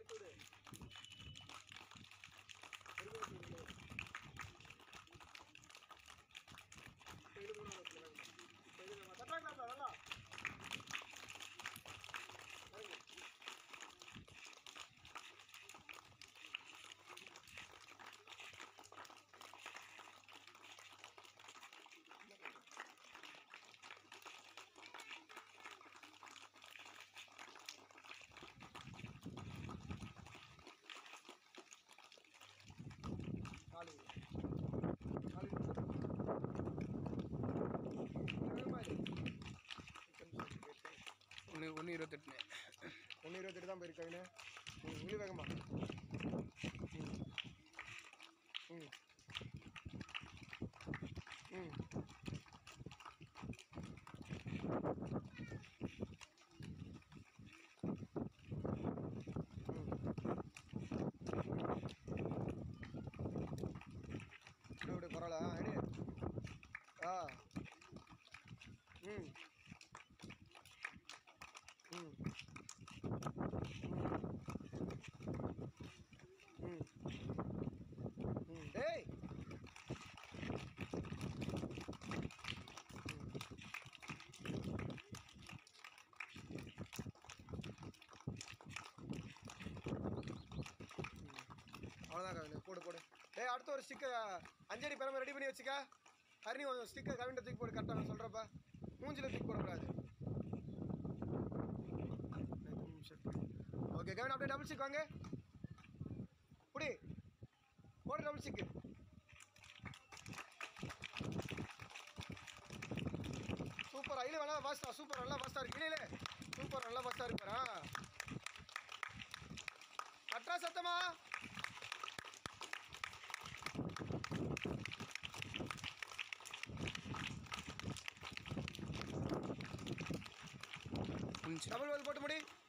எடுத்து விடு திரும்ப எடுத்து விடு. இப்ப இது மூணாவது இடத்துல இறங்கு. இப்ப இது நம்ம தட்டுறாங்களா நல்லா இறங்கு. காலு காலு வேகமா இரு. ஒன்று ஒன்று இருபத்தெட்டுண்ணே ஒன்று இருபத்தெட்டு தான் போயிருக்காங்கண்ணே ம் இழு வேகமா ம் ம் ம் விடு விடு பரவாயில்ல ஆ எடு ஆ ம் ம் ம் ம் டேய் அவ்வளோதான் கவினை போடு போடு டேய் அடுத்து ஒரு ஸ்டிக்கர் அஞ்சடி பிறமை ரெடி பண்ணி வச்சுக்க ஹரிணி கொஞ்சம் ஸ்டிக்கர் கவிண்ட தூக்கி போடு கரெக்டாக நான் சொல்கிறப்ப மூஞ்சில தூக்கி போடக்கூடாது ஓகே கவின் அப்படியே டபுள் ஸ்டிக் வாங்க புடி போடு டபுள் ஸ்டிக்கு சூப்பரா இல்லை வேணா ஃபாஸ்டா சூப்பர் நல்லா ஃபாஸ்ட்டாக இருக்கு இல்லை இல்லை சூப்பர் நல்லா ஃபாஸ்ட்டாக இருக்கு பாரா அட்ரா சத்தமா முடிஞ்சு டபுள் வேல் போட்டு முடி